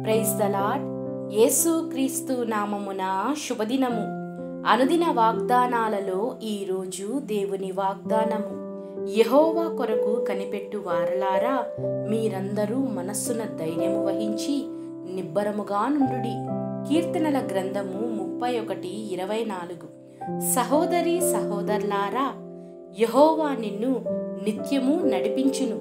praise the lord యేసు క్రీస్తు నామమున శుభదినము అనుదిన వాగ్దానాలలో ఈరోజు దేవుని వాగ్దానము యహోవా కొరకు కనిపెట్టు వారలారా మీరందరూ మనస్సున ధైర్యము వహించి నిబ్బరముగా నుండుడి కీర్తనల గ్రంథము ముప్పై ఒకటి ఇరవై నాలుగు సహోదరి సహోదరులారా యహోవా నిన్ను నిత్యము నడిపించును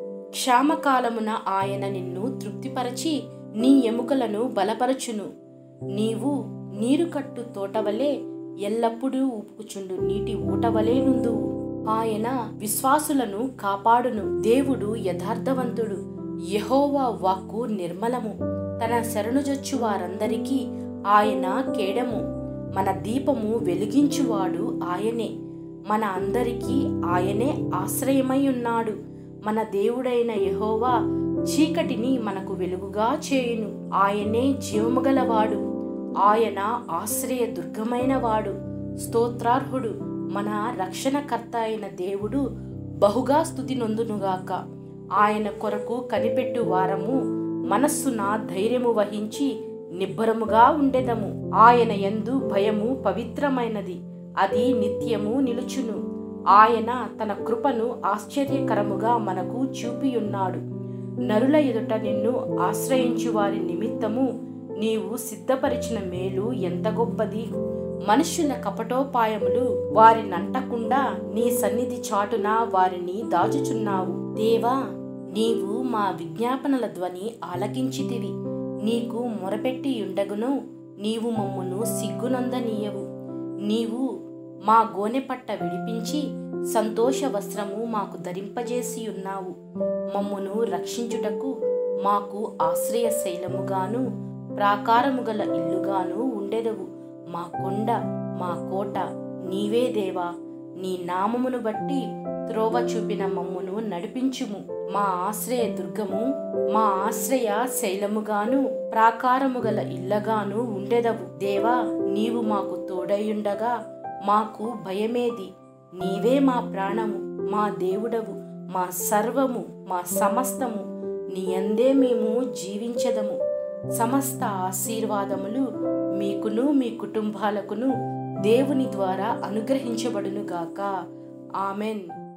క్షామకాలమున ఆయన నిన్ను తృప్తిపరచి నీ ఎముకలను బలపరచును నీవు నీరుకట్టు తోటవలే ఎల్లప్పుడూ ఊపుకుచుండు నీటి ఊటవలే నుందువు ఆయన విశ్వాసులను కాపాడును దేవుడు యథార్థవంతుడు యహోవా వాక్కు నిర్మలము తన శరణుజొచ్చు వారందరికీ ఆయన కేడము మన దీపము వెలిగించువాడు ఆయనే మన అందరికీ ఆయనే ఆశ్రయమై ఉన్నాడు మన దేవుడైన యహోవా చీకటిని మనకు వెలుగుగా చేయును ఆయనే జీవముగలవాడు ఆయన ఆశ్రయ దుర్గమైన వాడు స్తోత్రార్హుడు మన రక్షణకర్త అయిన దేవుడు బహుగా స్థుతి నొందునుగాక ఆయన కొరకు కనిపెట్టు వారము మనస్సున ధైర్యము వహించి నిబ్బరముగా ఉండెదము ఆయన యందు భయము పవిత్రమైనది అది నిత్యము నిలుచును ఆయన తన కృపను ఆశ్చర్యకరముగా మనకు చూపియున్నాడు నరుల ఎదుట నిన్ను ఆశ్రయించు వారి నిమిత్తము నీవు సిద్ధపరిచిన మేలు ఎంత గొప్పది మనుష్యుల కపటోపాయములు వారినంటకుండా నీ సన్నిధి చాటున వారిని దాచుచున్నావు దేవా నీవు మా విజ్ఞాపనల ధ్వని ఆలకించితివి నీకు మొరపెట్టి ఉండగును నీవు మమ్మును సిగ్గునందనీయవు నీవు మా గోనెపట్ట విడిపించి సంతోష వస్త్రము మాకు ధరింపజేసి ఉన్నావు మమ్మును రక్షించుటకు మాకు ఆశ్రయ శైలముగాను ప్రాకారము గల ఇల్లుగాను ఉండెదవు మా కొండ మా కోట నీవే దేవా నీ నామమును బట్టి త్రోవ చూపిన మమ్మును నడిపించుము మా ఆశ్రయ దుర్గము మా ఆశ్రయ శైలముగాను ప్రాకారము గల ఇల్లగాను ఉండెదవు దేవా నీవు మాకు తోడయుండగా మాకు భయమేది నీవే మా ప్రాణము మా దేవుడవు మా సర్వము మా సమస్తము నీ అందే మేము జీవించదము సమస్త ఆశీర్వాదములు మీకును మీ కుటుంబాలకును దేవుని ద్వారా అనుగ్రహించబడునుగాక ఆమెన్